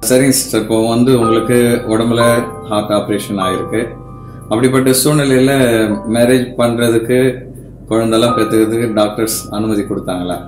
சரிங்க சிஸ்டர் இப்போ வந்து உங்களுக்கு உடம்புல ஹார்ட் ஆப்ரேஷன் ஆயிருக்கு அப்படிப்பட்ட சூழ்நிலையில மேரேஜ் பண்றதுக்கு குழந்தெல்லாம் பெற்றுக்கிறதுக்கு டாக்டர்ஸ் அனுமதி கொடுத்தாங்களா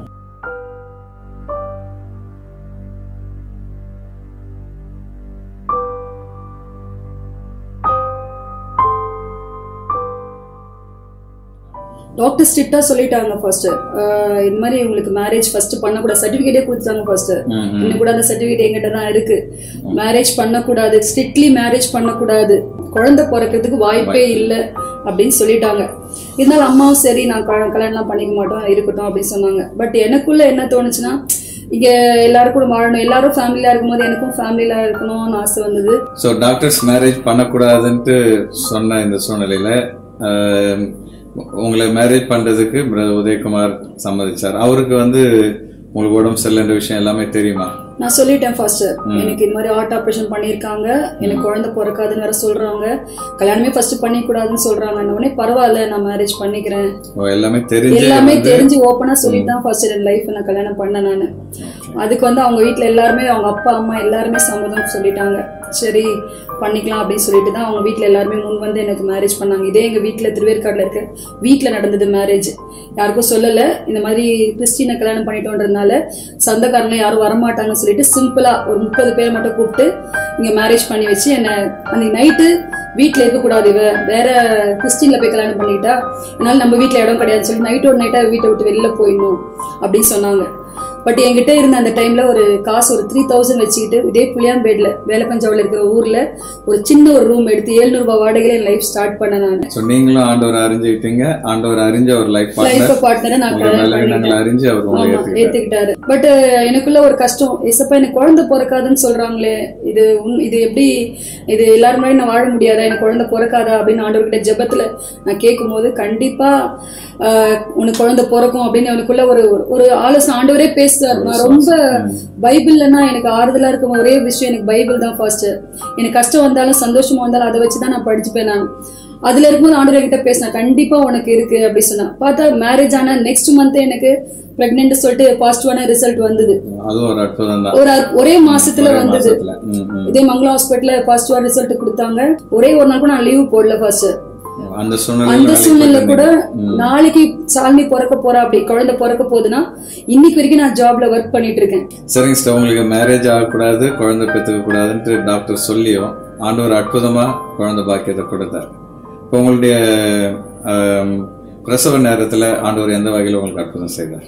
டாக்டர் ஸ்ட்ரிக்டா சொல்லிட்டாங்க ஃபர்ஸ்ட் இந்த மாதிரி உங்களுக்கு மேரேஜ் ஃபர்ஸ்ட் பண்ணக்கூடாது சர்டிபிகேட்டே கொடுத்தாங்க ஃபர்ஸ்ட் ம், ம். இன்னும் கூட அந்த சர்டிபிகேட் எங்கிட்ட தான் இருக்கு மேரேஜ் பண்ணக்கூடாது ஸ்ட்ரிக்ட்லி மேரேஜ் பண்ணக்கூடாது குழந்தை பிறக்கிறதுக்கு வாய்ப்பே இல்லை அப்படின்னு சொல்லிட்டாங்க இருந்தாலும் அம்மாவும் சரி நான் க- கல்யாணம்லாம் பண்ணிக்க மாட்டோம் இருக்கட்டும் அப்படின்னு சொன்னாங்க பட் எனக்குள்ள என்ன தோணுச்சுன்னா இங்க எல்லாரும் கூட வாழணும் எல்லாரும் ஃபேமிலியா இருக்கும்போது எனக்கும் ஃபேமிலியா இருக்கணும்னு ஆசை வந்தது ஸோ டாக்டர்ஸ் மேரேஜ் பண்ணக்கூடாதுன்ட்டு சொன்ன இந்த சூழ்நிலையில ஆஹ், உங்களை மேரேஜ் பண்றதுக்கு பிரதர் உதயகுமார் சம்மதிச்சார் அவருக்கு வந்து உங்களுக்கு உடம்பு சரியில்லைன்ற விஷயம் எல்லாமே தெரியுமா நான் சொல்லிட்டேன் ஃபர்ஸ்ட் எனக்கு இது மாதிரி ஹார்ட் ஆபரேஷன் பண்ணியிருக்காங்க எனக்கு குழந்தை பிறக்காதுன்னு வேற சொல்றாங்க கல்யாணமே ஃபர்ஸ்ட் பண்ணிக்கூடாதுன்னு சொல்றாங்க உடனே பரவாயில்ல நான் மேரேஜ் பண்ணிக்கிறேன் ஓ, எல்லாமே தெரிஞ்சு எல்லாமே தெரிஞ்சு ஓப்பனா சொல்லிட்டு தான் ஃபர்ஸ்ட் என் லைஃப் நான் கல்யாணம் பண்ணேன் நான் அதுக்கு வந்து அவங்க வீட்ல எல்லாருமே அவங்க அப்பா அம்மா எல்லாருமே சம்மதம் சொல்லிட்டாங்க சரி பண்ணிக்கலாம் அப்படின்னு சொல்லிட்டு தான் அவங்க வீட்ல எல்லாருமே முன் வந்து எனக்கு மேரேஜ் பண்ணாங்க இதே எங்க வீட்ல திருவேற்காடுல இருக்க வீட்ல நடந்தது மேரேஜ் யாருக்கும் சொல்லல இந்த மாதிரி கிறிஸ்டினை கல்யாணம் பண்ணிட்டோன்றதுனால சொந்தக்காரங்க யாரும் வரமாட்டாங்கன்னு சொல்லிட்டு சிம்பிளா ஒரு முப்பது பேரை மட்டும் கூப்பிட்டு இங்க மேரேஜ் பண்ணி வச்சு என்ன அன்னைக்கு நைட்டு வீட்ல இருக்கக்கூடாது இவ வேற கிறிஸ்டின்ல போய் கல்யாணம் பண்ணிட்டா அதனால நம்ம வீட்ல இடம் கிடையாதுன்னு சொல்லி நைட்டோட நைட்டா வீட்டை விட்டு வெளியில போயிடணும் அப்படின்னு சொன்னாங்க பட் என்கிட்ட இருந்த அந்த டைம்ல ஒரு காசு ஒரு த்ரீ தௌசண்ட் வச்சுக்கிட்டு இதே புளியாம்பேட்ல வேலப்பஞ்சாவில் இருக்கிற ஊர்ல ஒரு சின்ன ஒரு ரூம் எடுத்து 700 ரூபாய் வாடகையில என் லைஃப் ஸ்டார்ட் பண்ணேன் நான் ஸோ நீங்களும் ஆண்டவர் அறிஞ்சுக்கிட்டீங்க ஆண்டவர் அறிஞ்ச ஒரு லைஃப் லைஃப் பார்ட்னர் பார்ட்னரை நான் உங்களை கல்யாணம் நல்ல எண்ணங்களை பண்ணிட்டேன் அறிஞ்சு அவர் உங்களை ஆமா ஏற்றுக்கிட்டார் ஏத்துக்கிட்டாரு பட் எனக்குள்ள ஒரு கஷ்டம் ஏசப்பா எனக்கு குழந்தை பிறக்காதுன்னு சொல்றாங்களே இது உன்- இது எப்படி இது எல்லாரும் முன்னாடி நான் வாழ முடியாதா எனக்கு குழந்தை பிறக்காதா அப்படின்னு ஆண்டவர்கிட்ட ஜெபத்துல நான் கேட்கும்போது கண்டிப்பா ஆஹ், உனக்கு குழந்தை பிறக்கும் அப்படின்னு எனக்குள்ள ஒரு ஒரு ஆலோசனை ஆண்டவரே பேசுறாரு நான் ரொம்ப பைபிள்லன்னா எனக்கு ஆறுதலா இருக்கும் ஒரே விஷயம் எனக்கு பைபிள் தான் ஃபர்ஸ்ட் எனக்கு கஷ்டம் வந்தாலும் சந்தோஷமா வந்தாலும் அதை வச்சு தான் நான் படிச்சுப்பேன் நான் அதுல இருக்கும்போது ஆண்டவர் கிட்ட பேசினேன் கண்டிப்பா உனக்கு இருக்கு அப்படி சொன்னா பார்த்தா மேரேஜ் ஆன நெக்ஸ்ட் மந்த் எனக்கு பிரெக்னென்ட் சொல்லிட்டு பாசிட்டிவான ரிசல்ட் வந்தது அதுவும் ஒரு அற்புதம் தான் ஒரு அற்- ஒரே மாசத்துல ஒரே வந்தது மாசத்துல. ம், ம். இதே மங்களம் ஹாஸ்பிட்டல்ல பாசிட்டிவா ரிசல்ட் கொடுத்தாங்க ஒரே ஒரு நாள் கூட நான் லீவ் போடல ஃபர்ஸ்ட் அந்த சூழ்நிலையில அந்த வேலைக்கு சூழ்நிலை போயிட்டு கூட ம். நாளைக்கு சாலினி பிறக்க போறா அப்படி குழந்தை பிறக்க போகுதுன்னா இன்னைக்கு வரைக்கும் நான் ஜாப்ல ஒர்க் பண்ணிட்டு இருக்கேன் சரிங்க சிஸ்டர் உங்களுக்கு மேரேஜ் ஆகக்கூடாது குழந்தை பெற்றுக்க கூடாதுன்ட்டு டாக்டர் சொல்லியும் ஆண்டவர் அற்புதமா குழந்தை பாக்கியத்தை கொடுத்தார் இப்போ உங்களுடைய ஆம், பிரசவ நேரத்துல ஆண்டவர் எந்த வகையில் உங்களுக்கு அற்புதம் செய்தார்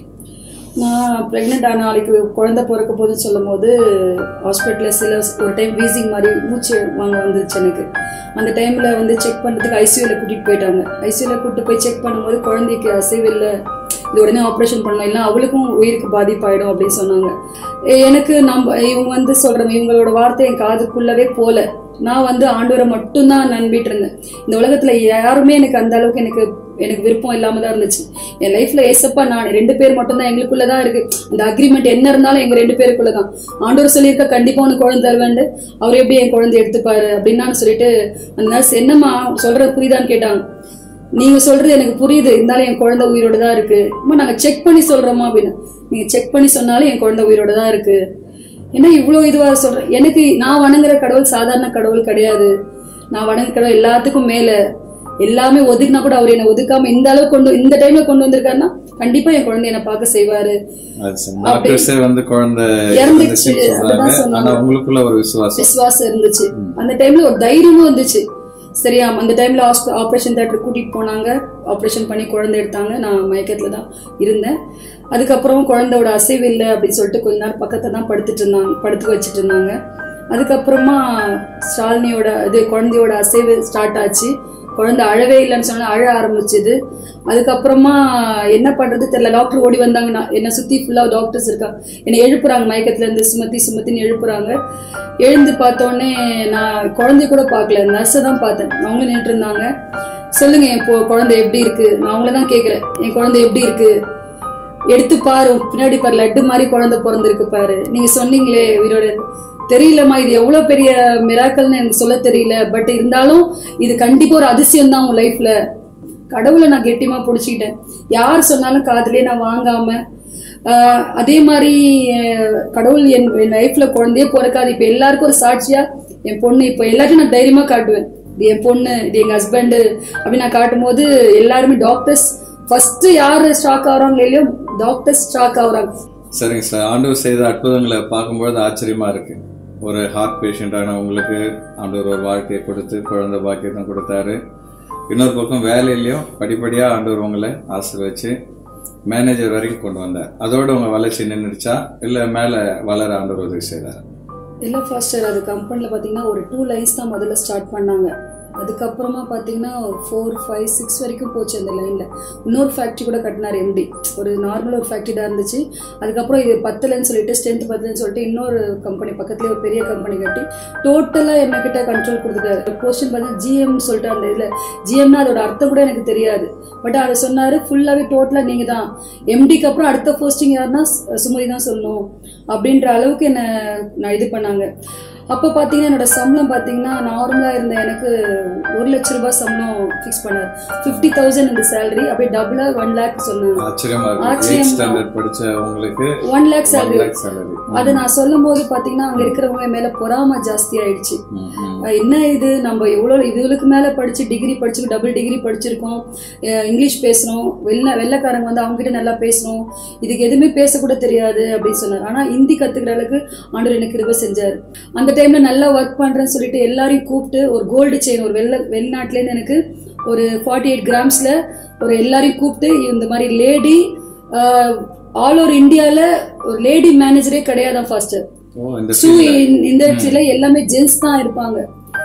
நான் ப்ரெக்னென்ட் ஆன நாளைக்கு குழந்தை பிறக்க போதுன்னு சொல்லும் போது ஹாஸ்பிட்டலில் சில ஒரு டைம் வீசிங் மாதிரி மூச்சு வாங்க வந்துச்சு எனக்கு அந்த டைமில் வந்து செக் பண்ணுறதுக்கு ஐசியூவில் கூட்டிகிட்டு போயிட்டாங்க ஐசியூவில் கூட்டிட்டு போய் செக் பண்ணும்போது குழந்தைக்கு அசைவில்லை இது உடனே ஆப்ரேஷன் பண்ணலாம் இல்லை அவளுக்கும் உயிருக்கு பாதிப்பாயிடும் அப்படின்னு சொன்னாங்க எ- எனக்கு நம்ம இவங்க வந்து சொல்கிறவங்க இவங்களோட வார்த்தை என் காதுக்குள்ளவே போல நான் வந்து ஆண்டவரை மட்டும்தான் நம்பிட்டு இருந்தேன் இந்த உலகத்துல யாருமே எனக்கு அந்த அளவுக்கு எனக்கு எனக்கு விருப்பம் இல்லாம தான் இருந்துச்சு என் லைஃப்ல ஏசப்பா நான் ரெண்டு பேர் மட்டும்தான் எங்களுக்குள்ளதான் இருக்கு அந்த அக்ரிமெண்ட் என்ன இருந்தாலும் எங்க ரெண்டு பேருக்குள்ளதான் ஆண்டவர் சொல்லியிருக்க கண்டிப்பா உனக்கு குழந்தை தருவேன் அவர் எப்படி என் குழந்தை எடுத்துப்பாரு அப்படின்னு நான் சொல்லிட்டு அந்த நர்ஸ் என்னம்மா சொல்றது புரியுதான்னு கேட்டாங்க நீங்க சொல்றது எனக்கு புரியுது இருந்தாலும் என் குழந்தை உயிரோட தான் இருக்கு அம்மா நாங்க செக் பண்ணி சொல்றோமா அப்படின்னு நீங்க செக் பண்ணி சொன்னாலும் என் குழந்தை உயிரோட தான் இருக்கு என்ன இவ்வளவு இதுவா சொல்றேன் எனக்கு நான் வணங்குற கடவுள் சாதாரண கடவுள் கிடையாது நான் வணங்குற கடவுள் எல்லாத்துக்கும் மேல எல்லாமே ஒதுக்குனா கூட அவர் என்னை ஒதுக்காம இந்த அளவு கொண்டு இந்த டைம்ல கொண்டு வந்திருக்காருன்னா கண்டிப்பா என் குழந்தை என்னை பார்க்க செய்வாரு அது சரி. டாக்டர்ஸே வந்து குழந்தை இறந்துச்சு, இறந்துச்சுன்னு சொல்றாங்க அதுதான் சொன்னாங்க. ஆனா உங்களுக்குள்ள ஒரு விசுவாசம் விசுவாசம் இருந்துச்சு அந்த டைம்ல ஒரு தைரியமும் இருந்துச்சு சரியா அந்த டைம்ல ஆப்ரேஷன் தேட்டர் கூட்டிட்டு போனாங்க ஆப்ரேஷன் பண்ணி குழந்தை எடுத்தாங்க நான் மயக்கத்துல தான் இருந்தேன் அதுக்கப்புறம் குழந்தையோட அசைவு இல்லை அப்படின்னு சொல்லிட்டு கொஞ்ச நேரம் பக்கத்துல தான் படுத்துட்டு இருந்தாங்க படுத்து வச்சுட்டு இருந்தாங்க அதுக்கப்புறமா ஷாலினியோட இது குழந்தையோட அசைவு ஸ்டார்ட் ஆச்சு குழந்தை அழவே இல்லைன்னு சொன்னா அழ ஆரம்பிச்சுது அதுக்கப்புறமா என்ன பண்றது தெரியல டாக்டர் ஓடி வந்தாங்க நான் என்னை சுத்தி ஃபுல்லா டாக்டர்ஸ் இருக்காங்க என்னை எழுப்புறாங்க மயக்கத்துல இருந்து சுமத்தி சுமத்தின்னு எழுப்புறாங்க எழுந்து பார்த்தோன்னே நான் குழந்தைய கூட பார்க்கல நர்ஸை தான் பார்த்தேன் அவங்களும் நின்றுட்டு இருந்தாங்க சொல்லுங்க என் பொ- குழந்தை எப்படி இருக்கு நான் அவங்கள தான் கேட்குறேன் என் குழந்தை எப்படி இருக்கு எடுத்து பாரு உன் பின்னாடி பாரு லட்டு மாதிரி குழந்தை பிறந்திருக்கு பாரு நீங்க சொன்னீங்களே உயிரோட தெரியலம்மா இது எவ்வளவு பெரிய மிராக்கல்னு எனக்கு சொல்ல தெரியல பட் இருந்தாலும் இது கண்டிப்பா ஒரு அதிசயம் தான் உன் லைஃப்ல கடவுளை நான் கெட்டியமா பிடிச்சிக்கிட்டேன் யார் சொன்னாலும் காதுலயே நான் வாங்காம ஆஹ் அதே மாதிரி அஹ் கடவுள் என் என் லைஃப்ல குழந்தையே பிறக்காது இப்ப எல்லாருக்கும் ஒரு சாட்சியா என் பொண்ணு இப்ப எல்லாத்தையும் நான் தைரியமா காட்டுவேன் இது என் பொண்ணு இது எங்க ஹஸ்பண்ட் அப்படின்னு நான் காட்டும்போது எல்லாருமே டாக்டர்ஸ் ஃபர்ஸ்ட் யாரு ஸ்டாக் ஆகுறாங்க இல்லையோ டாக்டர்ஸ் ஸ்டாக் ஆகுறாங்க சரிங்க சார் ஆண்டவர் செய்த அற்புதங்களை பார்க்கும்பொழுது ஆச்சரியமா இருக்கு ஒரு ஹார்ட் பேஷண்டான உங்களுக்கு ஆண்டவர் ஒரு வாழ்க்கையை கொடுத்து குழந்தை பாக்கியத்தை கொடுத்தாரு இன்னொரு பக்கம் வேலையிலையும் படிப்படியா ஆண்டவர் உங்களை ஆசீர்வச்சு மேனேஜர் வரைக்கும் கொண்டு வந்தார் அதோட உங்க வளர்ச்சி நின்றுச்சா இல்ல மேல வளர ஆண்டவர் உதவி செய்தார் இல்லை ஃபாஸ்டர் அது கம்பெனியில் பார்த்தீங்கன்னா ஒரு டூ லைன்ஸ் தான் முதல்ல ஸ்டார்ட் பண்ணாங்க அதுக்கப்புறமா பார்த்தீங்கன்னா ஃபோர் ஃபைவ் சிக்ஸ் வரைக்கும் போச்சு அந்த லைனில் இன்னொரு ஃபேக்ட்ரி கூட கட்டினார் எம்டி ஒரு நார்மல் ஒரு ஃபேக்ட்ரி தான் இருந்துச்சு அதுக்கப்புறம் இது பத்துலன்னு சொல்லிட்டு ஸ்ட்ரென்த் பத்துலன்னு சொல்லிட்டு இன்னொரு கம்பெனி பக்கத்துலேயே ஒரு பெரிய கம்பெனி கட்டி டோட்டலாக என்னக்கிட்ட கண்ட்ரோல் கொடுத்துட்டாரு போஸ்டிங் பார்த்தீங்கன்னா ஜிஎம் சொல்லிட்டு அந்த இதில் ஜிஎம்னா அதோட அர்த்தம் கூட எனக்கு தெரியாது பட் அதை சொன்னார் ஃபுல்லாகவே டோட்டலாக நீங்கள் தான் எம்டிக்கு அப்புறம் அடுத்த போஸ்டிங் யாருன்னா சு- சுமதி தான் சொல்லணும் அப்படின்ற அளவுக்கு என்னை நான் இது பண்ணாங்க அப்போ பார்த்தீங்கன்னா என்னோட சம்பளம் பார்த்தீங்கன்னா நார்மலாக இருந்த எனக்கு ஒரு லட்ச ரூபாய் சம்பளம் ஃபிக்ஸ் பண்ணார் ஃபிஃப்டி தௌசண்ட் இந்த சேலரி அப்படியே டபுளாக ஒன் லேக் சொன்னாங்க ஆச்சரியமா இருக்கு ஆச்சரியமா. எயிட் ஸ்டாண்டர்ட் படிச்ச உங்களுக்கு one lakh one salary lakh salary அது நான் சொல்லும் போது பார்த்தீங்கன்னா அங்கே இருக்கிறவங்க மேலே பொறாம ஜாஸ்தி ஆயிடுச்சு அஹ் என்ன இது நம்ம எவ்வளோ இதுகளுக்கு மேலே படிச்சு டிகிரி படிச்சு டபுள் டிகிரி படிச்சிருக்கோம் அஹ் இங்கிலீஷ் பேசுகிறோம் வெள்ளை வெள்ளைக்காரங்க வந்து அவங்க கிட்ட நல்லா பேசணும் இதுக்கு எதுவுமே பேசக்கூட தெரியாது அப்படின்னு சொன்னார் ஆனால் ஹிந்தி கற்றுக்கிற அளவுக்கு ஆண்டவர் எனக்கு கிருபை செஞ்சார் அந்த டைமில் நல்லா ஒர்க் பண்ணுறேன்னு சொல்லிட்டு எல்லாரையும் கூப்பிட்டு ஒரு கோல்டு செயின் ஒரு வெள்ளை வெளிநாட்டிலேருந்து எனக்கு ஒரு ஃபார்ட்டி எயிட் கிராம்ஸில் ஒரு எல்லாரையும் கூப்பிட்டு இந்த மாதிரி லேடி ஆல் ஓவர் இந்தியாவில் ஒரு லேடி மேனேஜரே கிடையாதான் ஃபாஸ்டர் ஓ இந்த ஸோ இந்த இடத்துல எல்லாமே ஜென்ஸ் தான் இருப்பாங்க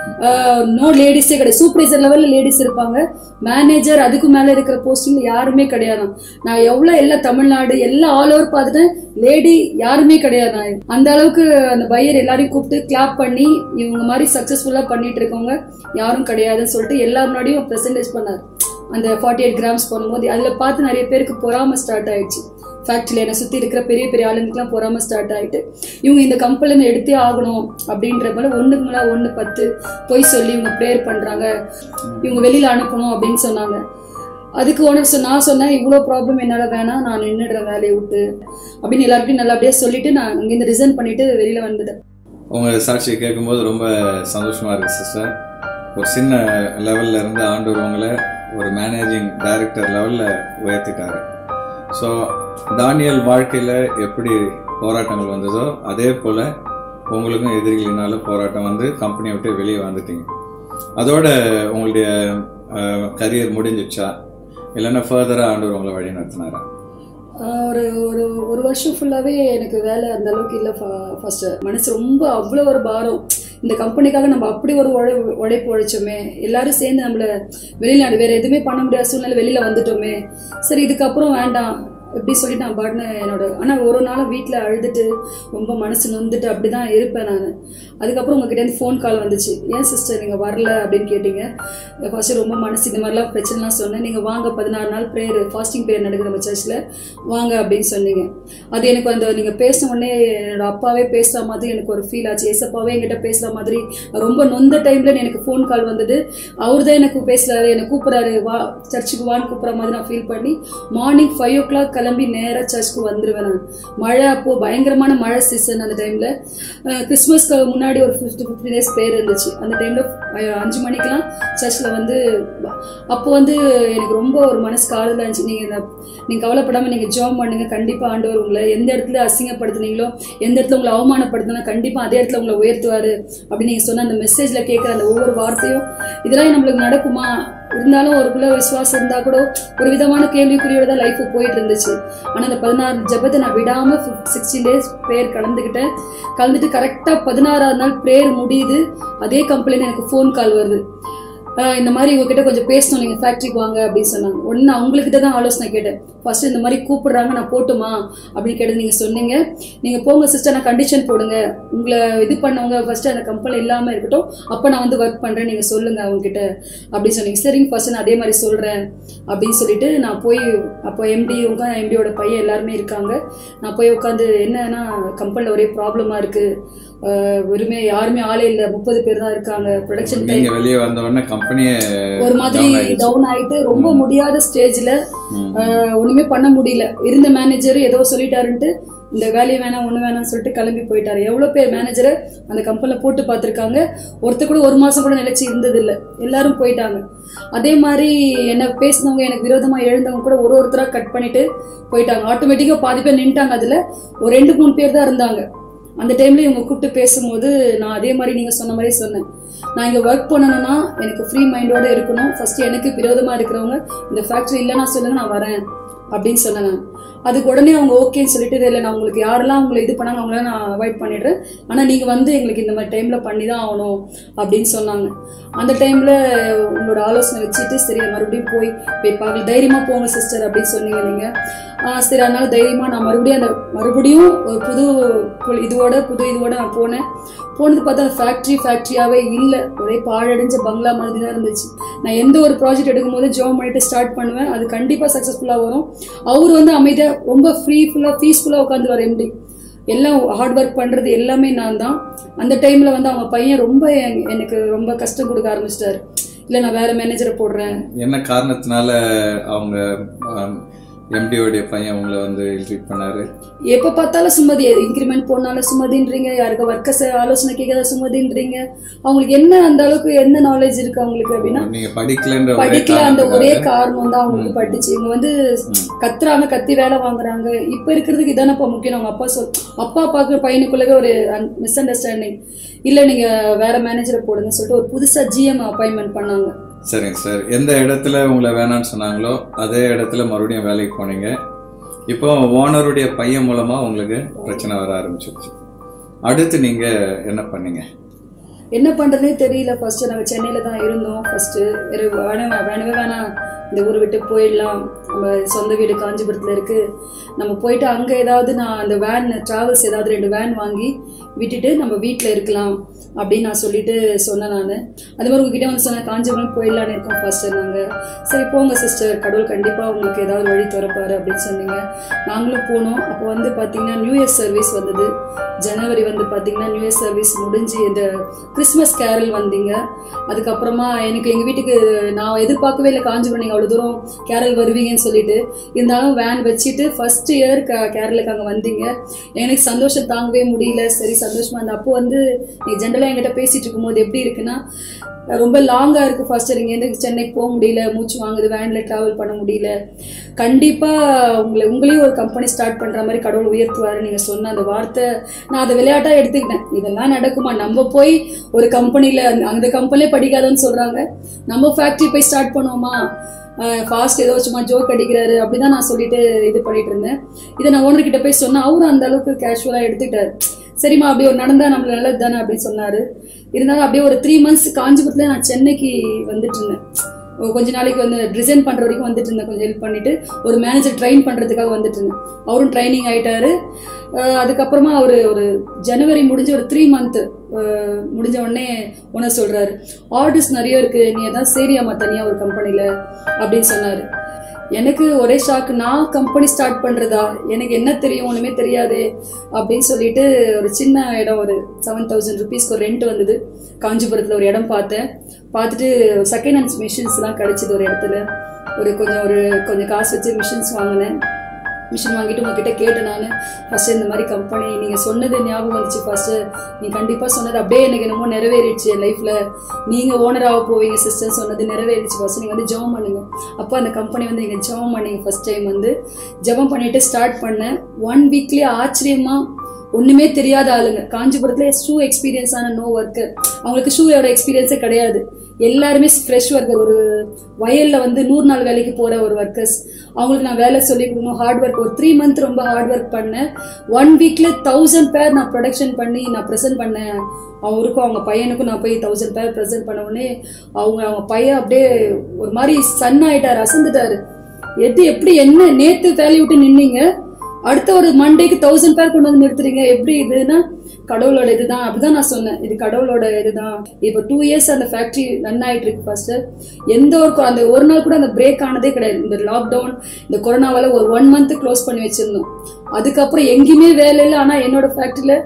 நோ லேடிஸே கிடையாது சூப்பர்வைசர் லெவல்ல லேடிஸ் இருப்பாங்க மேனேஜர் அதுக்கு மேல இருக்கிற போஸ்டிங்ல யாருமே கிடையாதாம் நான் எவ்வளவு எல்லா தமிழ்நாடு எல்லா ஆல் ஓவர் பார்த்துட்டேன் லேடி யாருமே கிடையாதான் அந்த அளவுக்கு அந்த பையர் எல்லாரையும் கூப்பிட்டு கிளாப் பண்ணி இவங்க மாதிரி சக்சஸ்ஃபுல்லா பண்ணிட்டு இருக்கவங்க யாரும் கிடையாதுன்னு சொல்லிட்டு எல்லார் முன்னாடியும் ப்ரெசன்டேஜ் பண்ணார் அந்த ஃபார்ட்டி எயிட் கிராம்ஸ் பண்ணும்போது அதுல பார்த்து நிறைய பேருக்கு பொறாம ஸ்டார்ட் ஆயிடுச்சு ஃபேக்ட்ரியில் என்னை சுற்றி இருக்கிற பெரிய பெரிய ஆளுங்களுக்குலாம் பொறாம ஸ்டார்ட் ஆயிட்டு இவங்க இந்த கம்பெனிலேருந்து எடுத்தே ஆகணும் அப்படின்ற போல ஒன்றுக்கு மேலே ஒன்று பத்து பொய் சொல்லி இவங்க ப்ரேயர் பண்ணுறாங்க இவங்க வெளியில் அனுப்பணும் அப்படின்னு சொன்னாங்க அதுக்கு உனக்கு நான் சொன்னேன் இவ்வளோ ப்ராப்ளம் என்னால் வேணாம் நான் நின்றுடுறேன் வேலையை விட்டு அப்படின்னு எல்லாருக்கும் நல்லபடியாக சொல்லிட்டு நான் இங்கேருந்து ரிசைன் பண்ணிட்டு வெளியில் வந்துட்டேன் உங்க சாட்சியை கேட்கும்போது ரொம்ப சந்தோஷமா இருக்கு சிஸ்டர் ஒரு சின்ன லெவல்ல இருந்து ஆண்டவர் உங்களை ஒரு மேனேஜிங் டைரக்டர் லெவல்ல உயர்த்திட்டாரு ஸோ தானியல் வாழ்க்கையில எப்படி போராட்டங்கள் வந்ததோ அதே போல உங்களுக்கும் எதிரிகளினால போராட்டம் வந்து கம்பெனியை விட்டு வெளியே வந்துட்டீங்க அதோட உங்களுடைய கரியர் முடிஞ்சிச்சா இல்லைன்னா ஃபர்தராக ஆண்டவர் உங்களை வழி நடத்தினாரா ஆஹ் ஒரு ஒரு ஒரு வருஷம் ஃபுல்லாகவே எனக்கு வேலை அந்த அளவுக்கு இல்லை ஃபர்ஸ்ட் மனசு ரொம்ப அவ்வளோ ஒரு பாரம் இந்த கம்பெனிக்காக நம்ம அப்படி ஒரு உழை உழைப்பு உழைச்சோமே எல்லாரும் சேர்ந்து நம்மளை வெளிநாடு வேற எதுவுமே பண்ண முடியாத சூழ்நிலை வெளியில வந்துட்டோமே சரி இதுக்கப்புறம் வேண்டாம் எப்படி சொல்லிட்டு நான் பாட்டுன்னு என்னோட ஆனால் ஒரு நாள் வீட்டில் அழுதுட்டு ரொம்ப மனசு நொந்துட்டு அப்படி தான் இருப்பேன் நான் அதுக்கப்புறம் உங்ககிட்ட இருந்து ஃபோன் கால் வந்துச்சு ஏன் சிஸ்டர் நீங்கள் வரல அப்படின்னு கேட்டீங்க ஃபர்ஸ்ட் ரொம்ப மனசு இந்த மாதிரிலாம் பிரச்சனைலாம் சொன்னேன் நீங்கள் வாங்க பதினாறு நாள் ப்ரேயர் ஃபாஸ்டிங் ப்ரேயர் நடக்குது நம்ம சர்ச்சில் வாங்க அப்படின்னு சொன்னீங்க அது எனக்கு அந்த நீங்கள் பேசின உடனே என்னோட அப்பாவே பேசுகிற மாதிரி எனக்கு ஒரு ஃபீல் ஆச்சு ஏசப்பாவே என்கிட்ட பேசுகிற மாதிரி ரொம்ப நொந்த டைமில் எனக்கு ஃபோன் கால் வந்தது அவர் தான் எனக்கு பேசுகிறாரு என்னை கூப்பிட்றாரு வா சர்ச்சுக்கு வான்னு கூப்பிட்ற மாதிரி நான் ஃபீல் பண்ணி மார்னிங் ஃபைவ் ஓ கிளாக் கிளம்பி நேராக சர்ச்சுக்கு வந்துடுவேன் நான் மழை அப்போது பயங்கரமான மழை சீசன் அந்த டைமில் கிறிஸ்மஸ்க்கு முன்னாடி ஒரு ஃபிஃப்டி ஃபிஃப்டி டேஸ் பேர் இருந்துச்சு அந்த டைமில் அஞ்சு மணிக்கெலாம் சர்ச்சில் வந்து அப்போ வந்து எனக்கு ரொம்ப ஒரு மனசுக்கு ஆறுதலாக இருந்துச்சு நீங்கள் இந்த நீங்கள் கவலைப்படாமல் நீங்கள் ஜாம் பண்ணுங்க கண்டிப்பாக ஆண்டவர் உங்களை எந்த இடத்துல அசிங்கப்படுத்துனீங்களோ எந்த இடத்துல உங்களை அவமானப்படுத்தினா கண்டிப்பாக அதே இடத்துல உங்களை உயர்த்துவார் அப்படின்னு நீங்கள் சொன்ன அந்த மெசேஜில் கேட்குற அந்த ஒவ்வொரு வார்த்தையும் இதெல்லாம் நம்மளுக்கு நடக்குமா இருந்தாலும் ஒருக்குள்ள விசுவாசம் இருந்தா கூட ஒரு விதமான கேள்விக்குறியோட தான் லைஃப் போயிட்டு இருந்துச்சு ஆனா அந்த பதினாறு ஜபத்தை நான் விடாம சிக்ஸ்டீன் டேஸ் ப்ரேயர் கலந்துக்கிட்டேன் கலந்துட்டு கரெக்டா பதினாறாவது நாள் ப்ரேயர் முடியுது அதே கம்பெனில எனக்கு ஃபோன் கால் வருது ஆஹ் இந்த மாதிரி உங்ககிட்ட கொஞ்சம் பேசணும் நீங்கள் ஃபேக்ட்ரிக்கு வாங்க அப்படின்னு சொன்னாங்க உடனே அவங்கக்கிட்ட தான் ஆலோசனை கேட்டேன் ஃபர்ஸ்ட் இந்த மாதிரி கூப்பிடுறாங்க நான் போட்டுமா அப்படின்னு கேட்டு நீங்கள் சொன்னீங்க நீங்கள் போங்க சிஸ்டர் நான் கண்டிஷன் போடுங்க உங்களை இது பண்ணவங்க ஃபர்ஸ்ட் அந்த கம்பெனி இல்லாமல் இருக்கட்டும் அப்போ நான் வந்து ஒர்க் பண்ணுறேன் நீங்கள் சொல்லுங்க அவங்ககிட்ட அப்படின்னு சொன்னீங்க சரிங்க ஃபர்ஸ்ட் நான் அதே மாதிரி சொல்கிறேன் அப்படின்னு சொல்லிட்டு நான் போய் அப்போ எம்டி உங்க எம்டியோட பையன் எல்லாருமே இருக்காங்க நான் போய் உட்காந்து என்னன்னா கம்பெனியில் ஒரே ப்ராப்ளமாக இருக்குது அஹ், வெறுமே யாருமே ஆளே இல்ல முப்பது பேர் தான் இருக்காங்க ப்ரொடக்ஷன் நீங்க வெளியே வந்த உடனே கம்பெனியே ஒரு மாதிரி டவுன் ஆயிட்டு ரொம்ப முடியாத ஸ்டேஜ்ல ஒண்ணுமே பண்ண முடியல இருந்த மேனேஜர் ஏதோ சொல்லிட்டாருன்ட்டு இந்த வேலையை வேணாம் ஒண்ணு வேணாம்னு சொல்லிட்டு கிளம்பி போயிட்டாரு எவ்வளவு பேர் மேனேஜரை அந்த கம்பெனில போட்டு பார்த்திருக்காங்க ஒருத்தர் கூட ஒரு மாசம் கூட நிலைச்சு இருந்தது இல்ல எல்லாரும் போயிட்டாங்க அதே மாதிரி என்ன பேசினவங்க எனக்கு விரோதமா எழுந்தவங்க கூட ஒரு ஒருத்தரா கட் பண்ணிட்டு போயிட்டாங்க ஆட்டோமேட்டிக்கா பாதி பேர் நின்ட்டாங்க அதுல ஒரு ரெண்டு மூணு பேர் தான் இருந்தாங்க அந்த டைம்ல இவங்க கூப்பிட்டு பேசும்போது நான் அதே மாதிரி நீங்க சொன்ன மாதிரி சொன்னேன் நான் இங்க ஒர்க் பண்ணணும்னா எனக்கு ஃப்ரீ மைண்டோட இருக்கணும் ஃபர்ஸ்ட் எனக்கு விரோதமா இருக்கிறவங்க இந்த ஃபேக்டரி இல்லைன்னா சொல்லுங்க நான் வரேன் அப்படின்னு சொன்னேன் நான். அதுக்கு உடனே அவங்க ஓகேன்னு சொல்லிட்டு இல்லை நான் உங்களுக்கு யாரெல்லாம் உங்களை இது பண்ணாங்க அவங்கள நான் அவாய்ட் பண்ணிடுறேன் ஆனா நீங்க வந்து எங்களுக்கு இந்த மாதிரி டைம்ல பண்ணி தான் ஆகணும் அப்படின்னு சொன்னாங்க அந்த டைம்ல உங்களோட ஆலோசனை வச்சுட்டு சரி நான் மறுபடியும் போய் போய் பார்க்கல தைரியமா போங்க சிஸ்டர் அப்படின்னு சொன்னீங்க நீங்க ஆஹ் சரி அதனால தைரியமா நான் மறுபடியும் அந்த மறுபடியும் ஒரு புது புல் இதோட புது இதோட நான் போனேன் போனது பார்த்தா ஃபேக்ட்ரி ஃபேக்ட்ரியாவே இல்லை ஒரே பாழடைஞ்ச பங்களா மாதிரி தான் இருந்துச்சு நான் எந்த ஒரு ப்ராஜெக்ட் எடுக்கும்போது ஜாப் பண்ணிட்டு ஸ்டார்ட் பண்ணுவேன் அது கண்டிப்பாக சக்ஸஸ்ஃபுல்லாக வரும் அவர் வந்து அமைதியாக ரொம்ப ஃப்ரீ ஃபுல்லாக பீஸ்ஃபுல்லாக உட்காந்து வர எம்டி எல்லாம் ஹார்ட் ஒர்க் பண்ணுறது எல்லாமே நான் தான் அந்த டைமில் வந்து அவங்க பையன் ரொம்ப என்- எனக்கு ரொம்ப கஷ்டம் கொடுக்க ஆரம்பிச்சிட்டாரு இல்லை நான் வேற மேனேஜரை போடுறேன் என்ன காரணத்தினால அவங்க எம்டியோடைய பையன் உங்களை வந்து ட்ரீட் பண்ணாரு எப்ப பார்த்தாலும் சுமதி இன்க்ரிமெண்ட் போனாலும் சுமதின்றீங்க யாருக்கு ஒர்க்கர்ஸ் ஆலோசனை கேட்காத சுமதின்றீங்க அவங்களுக்கு என்ன அந்த அளவுக்கு என்ன நாலேஜ் இருக்கு அவங்களுக்கு அப்படின்னா நீங்க படிக்கலன்ற ஒரே படிக்கல அந்த காரணத்துக்காக ஒரே காரணம் தான் அவங்களுக்கு படிச்சு இவங்க வந்து கத்துறாங்க கத்தி வேலை வாங்குறாங்க இப்ப இருக்கிறதுக்கு இதானப்பா முக்கியம் அவங்க அப்பா சொல் அப்பா அப்பாவுக்கு பையனுக்குள்ளவே ஒரு மிஸ் அண்டர்ஸ்டாண்டிங் இல்ல நீங்க வேற மேனேஜரை போடுங்கன்னு சொல்லிட்டு ஒரு புதுசா ஜிஎம் அப்பாயின்மெண்ட் பண்ணாங்க சரிங்க சார் எந்த இடத்துல உங்களை வேணாம்னு சொன்னாங்களோ அதே இடத்துல மறுபடியும் வேலைக்கு போனீங்க இப்போ ஓனருடைய பையன் மூலமா உங்களுக்கு பிரச்சனை வர ஆரம்பிச்சிருச்சு அடுத்து நீங்க என்ன பண்ணீங்க என்ன பண்றதுனே தெரியல ஃபர்ஸ்ட் நாங்க சென்னையில தான் இருந்தோம் ஃபர்ஸ்ட் வேணவே வேணவே வேணாம் இந்த ஊரை விட்டு போயிடலாம் நம்ம சொந்த வீடு காஞ்சிபுரத்துல இருக்கு நம்ம போயிட்டு அங்க ஏதாவது நான் அந்த வேன் டிராவல்ஸ் ஏதாவது ரெண்டு வேன் வாங்கி விட்டுட்டு நம்ம வீட்டில் இருக்கலாம் அப்படின்னு நான் சொல்லிட்டு சொன்னேன் நான் அது மாதிரி உங்ககிட்ட வந்து சொன்னேன் காஞ்சிபுரம் போயிடலான்னு இருக்கோம் ஃபர்ஸ்ட் நாங்கள் சரி போங்க சிஸ்டர் கடவுள் கண்டிப்பாக உங்களுக்கு ஏதாவது வழி திறப்பாரு அப்படின்னு சொன்னீங்க நாங்களும் போனோம் அப்போ வந்து பார்த்தீங்கன்னா நியூ இயர் சர்வீஸ் வந்தது ஜனவரி வந்து பார்த்தீங்கன்னா நியூ இயர் சர்வீஸ் முடிஞ்சு இந்த கிறிஸ்மஸ் கேரல் வந்தீங்க அதுக்கப்புறமா எனக்கு எங்கள் வீட்டுக்கு நான் எதிர்பார்க்கவே இல்லை காஞ்சிபுரம் நீங்கள் அவ்வளோ தூரம் கேரல் வருவீங்கன்னு சொல்லிட்டு இருந்தாலும் வேன் வச்சுட்டு ஃபர்ஸ்ட் இயர் கேரளுக்கு அங்கே வந்தீங்க எனக்கு சந்தோஷம் தாங்கவே முடியல சரி சந்தோஷமா இருந்தேன் அப்போ வந்து நீங்கள் ஜென்ரலாக என்கிட்ட பேசிட்டு இருக்கும்போது எப்படி இருக்குன்னா ரொம்ப லாங்கா இருக்கு ஃபர்ஸ்ட் இங்கேருந்து சென்னைக்கு போக முடியல மூச்சு வாங்குது வேன்ல டிராவல் பண்ண முடியல கண்டிப்பா உங்களை உங்களையும் ஒரு கம்பெனி ஸ்டார்ட் பண்ற மாதிரி கடவுள் உயர்த்துவாரு நீங்க சொன்ன அந்த வார்த்தை நான் அதை விளையாட்டா எடுத்துக்கிட்டேன் இதெல்லாம் நடக்குமா நம்ம போய் ஒரு கம்பெனில அந்த கம்பெனிலே படிக்காதன்னு சொல்றாங்க நம்ம ஃபேக்டரி போய் ஸ்டார்ட் பண்ணுவோமா ஃபாஸ்ட் ஏதோ சும்மா ஜோக் அடிக்கிறாரு அப்படிதான் நான் சொல்லிட்டு இது பண்ணிட்டு இருந்தேன் இதை நான் ஓனர் கிட்ட போய் சொன்னேன் அவரும் அந்த அளவுக்கு கேஷுவலா எடுத்துக்கிட்டாரு சரிம்மா அப்படி ஒரு நடந்தா நம்மள நல்லது தானே அப்படின்னு சொன்னாரு இருந்தாலும் அப்படியே ஒரு த்ரீ மந்த்ஸ் காஞ்சிபுரத்துல நான் சென்னைக்கு வந்துட்டு இருந்தேன் ஒரு கொஞ்ச நாளைக்கு வந்து டிசைன் பண்ற வரைக்கும் வந்துட்டு இருந்தேன் கொஞ்சம் ஹெல்ப் பண்ணிட்டு ஒரு மேனேஜர் ட்ரெயின் பண்றதுக்காக வந்துட்டு இருந்தேன் அவரும் ட்ரைனிங் ஆயிட்டாரு அஹ் அதுக்கப்புறமா அவர் ஒரு ஜனவரி முடிஞ்ச ஒரு த்ரீ மந்த் முடிஞ்ச உடனே உன சொல்றாரு ஆர்டர்ஸ் நிறைய இருக்கு நீ ஏதாவது சேரியாமா தனியா ஒரு கம்பெனில அப்படின்னு சொன்னாரு எனக்கு ஒரே ஷாக் நான் கம்பெனி ஸ்டார்ட் பண்றதா எனக்கு என்ன தெரியும் ஒண்ணுமே தெரியாது அப்படின்னு சொல்லிட்டு ஒரு சின்ன இடம் ஒரு செவன் தௌசண்ட் ருபீஸ்க்கு ஒரு ரெண்ட் வந்தது காஞ்சிபுரத்துல ஒரு இடம் பார்த்தேன் பார்த்துட்டு செகண்ட் ஹேண்ட்ஸ் மிஷின்ஸ்லாம் கிடைச்சது ஒரு இடத்துல ஒரு கொஞ்சம் ஒரு கொஞ்சம் காசு வச்சு மிஷின்ஸ் வாங்கினேன் மிஷின் வாங்கிட்டு உங்ககிட்ட கேட்டேன் நான் ஃபர்ஸ்ட் இந்த மாதிரி கம்பெனி நீங்கள் சொன்னது ஞாபகம் வந்துச்சு ஃபர்ஸ்ட் நீ கண்டிப்பாக சொன்னது அப்படியே எனக்கு என்னமோ நிறைவேறிடுச்சு என் லைஃப்பில் நீங்கள் ஓனராக போவீங்க சிஸ்டர் சொன்னது நிறைவேறிடுச்சு ஃபர்ஸ்ட் நீங்கள் வந்து ஜெபம் பண்ணுங்க அப்போ அந்த கம்பெனி வந்து நீங்கள் ஜெபம் பண்ணீங்க ஃபர்ஸ்ட் டைம் வந்து ஜெபம் பண்ணிட்டு ஸ்டார்ட் பண்ணேன் ஒன் வீக்லேயே ஆச்சரியமா ஒண்ணுமே தெரியாத ஆளுங்க காஞ்சிபுரத்துல ஷூ எக்ஸ்பீரியன்ஸ் ஆன நோ ஒர்க்கர் அவங்களுக்கு ஷூயோட எக்ஸ்பீரியன்ஸே கிடையாது எல்லாருமே ஃப்ரெஷ் ஒர்க்கர் ஒரு வயல்ல வந்து நூறு நாள் வேலைக்கு போற ஒரு ஒர்க்கர்ஸ் அவங்களுக்கு நான் வேலை சொல்லி கொடுக்கணும் ஹார்ட் ஒர்க் ஒரு த்ரீ மந்த் ரொம்ப ஹார்ட் ஒர்க் பண்ணேன் ஒன் வீக்ல தௌசண்ட் பேர் நான் ப்ரொடக்ஷன் பண்ணி நான் ப்ரெசென்ட் பண்ணேன் அவருக்கும் அவங்க பையனுக்கும் நான் போய் தௌசண்ட் பேர் ப்ரெசென்ட் பண்ண உடனே அவங்க அவங்க பையன் அப்படியே ஒரு மாதிரி சன் ஆயிட்டாரு அசந்துட்டாரு எது எப்படி என்ன நேத்து வேலையை விட்டு நின்னீங்க அடுத்த ஒரு மண்டேக்கு தௌசண்ட் பேர் கொண்டு வந்து நிறுத்துறீங்க எப்படி இதுன்னா கடவுளோட இதுதான் அப்படிதான் நான் சொன்னேன் இது கடவுளோட இதுதான் இப்போ டூ இயர்ஸ் அந்த ஃபேக்டரி ரன் ஆயிட்டு இருக்கு ஃபர்ஸ்ட் எந்த ஒரு கொ- அந்த ஒரு நாள் கூட அந்த பிரேக் ஆனதே கிடையாது இந்த லாக்டவுன் இந்த கொரோனாவால ஒரு ஒன் மந்த் க்ளோஸ் பண்ணி வச்சிருந்தோம் அதுக்கப்புறம் எங்கேயுமே வேலை இல்லை ஆனா என்னோட ஃபேக்டரியில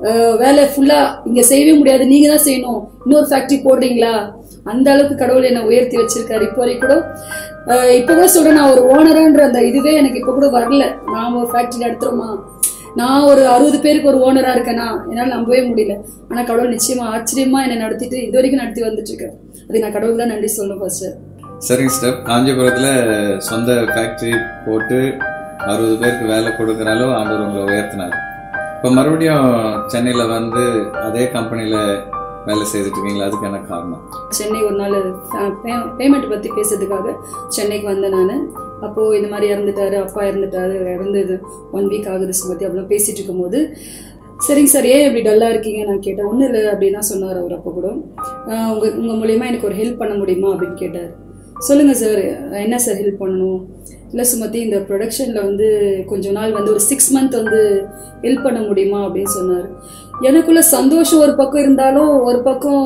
அஹ், வேலை ஃபுல்லா இங்க செய்யவே முடியாது நீங்க தான் செய்யணும் இன்னொரு ஃபேக்டரி போடுறீங்களா அந்த அளவுக்கு கடவுள் என்னை உயர்த்தி வச்சிருக்காரு இப்போ வரைக்கும் கூட அஹ், இப்போ கூட சொல்றேன் நான் ஒரு ஓனரான்ற அந்த இதுவே எனக்கு இப்போ கூட வரல நான் ஒரு ஃபேக்டரி நடத்துறோமா நான் ஒரு அறுபது பேருக்கு ஒரு ஓனரா இருக்கேனா என்னால் நம்பவே முடியல ஆனா கடவுள் நிச்சயமா ஆச்சரியமா என்னை நடத்திட்டு இது வரைக்கும் நடத்தி வந்துட்டு இருக்கேன் அதுக்கு நான் கடவுள் தான் நன்றி சொல்லணும் ஃபர்ஸ்ட் சரிங்க ஸ்டெப் காஞ்சிபுரத்துல சொந்த ஃபேக்டரி போட்டு அறுபது பேருக்கு வேலை கொடுக்குற அளவு ஆண்டவர் உங்களை உயர்த்தினார் இப்போ மறுபடியும் சென்னையில வந்து அதே கம்பெனில வேலை செய்துட்டு இருக்கீங்களா அதுக்கு என்ன காரணம் சென்னை ஒரு நாள் பேமெண்ட் பத்தி பேசுறதுக்காக சென்னைக்கு வந்தேன் நான் அப்போ இந்த மாதிரி இறந்துட்டாரு அப்பா இறந்துட்டாரு இறந்தது ஒன் வீக் ஆகுது சுமதி அப்படிலாம் பேசிட்டு இருக்கும்போது சரிங்க சார் ஏன் இப்படி டல்லா இருக்கீங்க நான் கேட்டேன் ஒன்றும் இல்லை அப்படின்னு தான் சொன்னார் அவர் அப்போ கூட ஆஹ் உங்க உங்க மூலியமா எனக்கு ஒரு ஹெல்ப் பண்ண முடியுமா அப்படின்னு கேட்டார் சொல்லுங்க சார் என்ன சார் ஹெல்ப் பண்ணணும் இல்லை சுமதி இந்த ப்ரொடக்ஷனில் வந்து கொஞ்ச நாள் வந்து ஒரு சிக்ஸ் மந்த் வந்து ஹெல்ப் பண்ண முடியுமா அப்படின்னு சொன்னார் எனக்குள்ள சந்தோஷம் ஒரு பக்கம் இருந்தாலும் ஒரு பக்கம்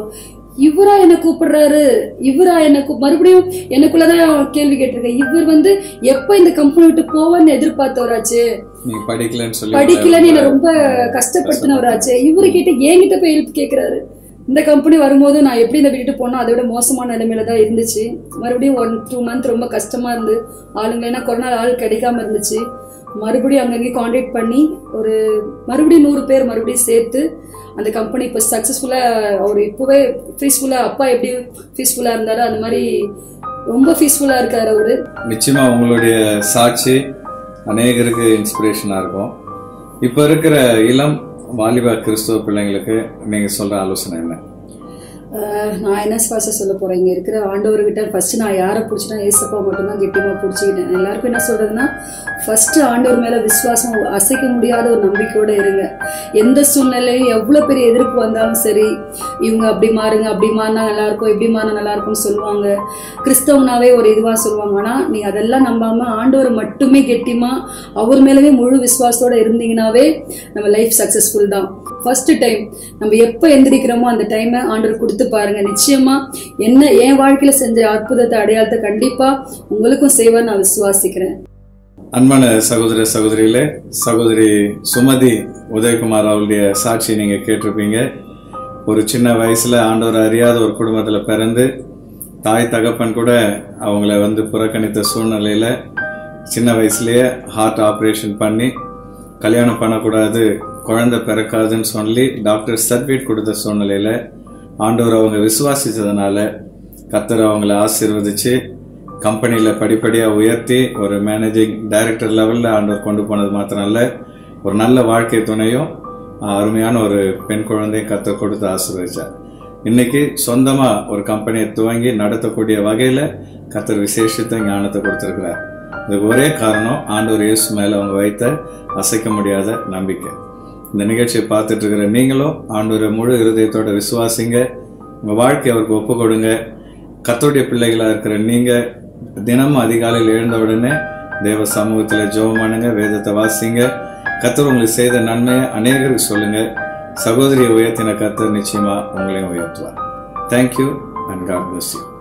இவரா என்ன கூப்பிடுறாரு இவரா என்ன கூ- மறுபடியும் எனக்குள்ளதான் கேள்வி கேட்டிருக்கேன் இவர் வந்து எப்ப இந்த கம்பெனி விட்டு போவான்னு எதிர்பார்த்தவராச்சு நீங்க படிக்கலன்னு சொல்லி படிக்கலன்னு என்ன ரொம்ப கஷ்டப்படுத்தினவராச்சு இவரு கிட்ட என்கிட்ட போய் ஹெல்ப் கேக்குறாரு இந்த கம்பெனி வரும்போது நான் எப்படி இந்த விட்டுட்டு போனோம் அதை விட மோசமான நிலைமையில தான் இருந்துச்சு மறுபடியும் ஒன் டூ மந்த் ரொம்ப கஷ்டமா இருந்து ஆளுங்க ஏன்னா கொரோனா ஆள் கிடைக்காம இருந்துச்சு மறுபடியும் அங்கங்கே காண்டாக்ட் பண்ணி ஒரு மறுபடியும் நூறு பேர் மறுபடியும் சேர்த்து அந்த கம்பெனி இப்போ சக்ஸஸ்ஃபுல்லாக அவர் இப்போவே பீஸ்ஃபுல்லாக அப்பா எப்படி பீஸ்ஃபுல்லாக இருந்தாரோ அந்த மாதிரி ரொம்ப பீஸ்ஃபுல்லாக இருக்கார் அவர் நிச்சயமா உங்களுடைய சாட்சி அநேகருக்கு இன்ஸ்பிரேஷனா இருக்கும் இப்ப இருக்கிற இளம் வாலிப கிறிஸ்துவ பிள்ளைங்களுக்கு நீங்க சொல்ற ஆலோசனை என்ன ஆஹ் நான் என்ன சுவாச சொல்ல போறேன் இங்க இருக்கிற ஆண்டவர்கிட்ட ஃபர்ஸ்ட் நான் யாரை பிடிச்சினா ஏசப்பா மட்டும்தான் கெட்டியமா பிடிச்சிக்கிட்டேன் எல்லாருக்கும் என்ன சொல்றதுன்னா ஃபர்ஸ்ட் ஆண்டவர் மேல விசுவாசம் அசைக்க முடியாத ஒரு நம்பிக்கையோட இருங்க எந்த சூழ்நிலையும் எவ்வளவு பெரிய எதிர்ப்பு வந்தாலும் சரி இவங்க அப்படி மாறுங்க அப்படி மாறினா நல்லா இருக்கும் இப்படி மாறினா நல்லா இருக்கும்னு சொல்லுவாங்க கிறிஸ்தவனாவே ஒரு இதுவா சொல்லுவாங்க ஆனா நீ அதெல்லாம் நம்பாம ஆண்டவர் மட்டுமே கெட்டியமா அவர் மேலவே முழு விசுவாசத்தோட இருந்தீங்கன்னாவே நம்ம லைஃப் சக்சஸ்ஃபுல் தான் ஃபர்ஸ்ட் டைம் நம்ம எப்போ எந்திரிக்கிறோமோ அந்த டைமை ஆண்டவர் கொடுத்து பாருங்க நிச்சயமா என்ன என் வாழ்க்கையில செஞ்ச அற்புதத்தை அடையாளத்தை கண்டிப்பா உங்களுக்கும் செய்வார் நான் விசுவாசிக்கிறேன் அன்பான சகோதர சகோதரிகளே சகோதரி சுமதி உதயகுமார் அவருடைய சாட்சி நீங்க கேட்டிருப்பீங்க ஒரு சின்ன வயசுல ஆண்டவர் அறியாத ஒரு குடும்பத்துல பிறந்து தாய் தகப்பன் கூட அவங்கள வந்து புறக்கணித்த சூழ்நிலையில சின்ன வயசுலயே ஹார்ட் ஆபரேஷன் பண்ணி கல்யாணம் பண்ணக்கூடாது குழந்தை பிறக்காதுன்னு சொல்லி டாக்டர் சர்டிஃபிகேட் கொடுத்த சூழ்நிலையில ஆண்டவர் அவங்க விசுவாசிச்சதுனால கர்த்தர் அவங்கள ஆசீர்வதிச்சு கம்பெனியில் படிப்படியாக உயர்த்தி ஒரு மேனேஜிங் டைரக்டர் லெவலில் ஆண்டவர் கொண்டு போனது மாத்திரம் இல்ல ஒரு நல்ல வாழ்க்கை துணையும் ஆஹ், அருமையான ஒரு பெண் குழந்தையும் கற்றுக் கொடுத்து ஆசீர்வதிச்சார் இன்னைக்கு சொந்தமாக ஒரு கம்பெனியை துவங்கி நடத்தக்கூடிய வகையில் கர்த்தர் விசேஷத்தை ஞானத்தை கொடுத்துருக்கிறார் இதுக்கு ஒரே காரணம் ஆண்டவர் இயேசு மேலே அவங்க வைத்த அசைக்க முடியாத நம்பிக்கை இந்த நிகழ்ச்சியை பார்த்துட்டு இருக்கிற நீங்களும் ஆண்டவரை முழு இருதயத்தோட விசுவாசிங்க உங்கள் வாழ்க்கையை அவருக்கு ஒப்பு கொடுங்க கத்தோடைய பிள்ளைகளா இருக்கிற நீங்க தினமும் அதிகாலையில் எழுந்த உடனே தேவ சமூகத்தில் ஜெபம் பண்ணுங்க வேதத்தை வாசிங்க கத்தர் உங்களுக்கு செய்த நன்மையை அநேகருக்கு சொல்லுங்க சகோதரியை உயர்த்தின கத்தர் நிச்சயமா உங்களையும் உயர்த்துவார் thank you and God bless you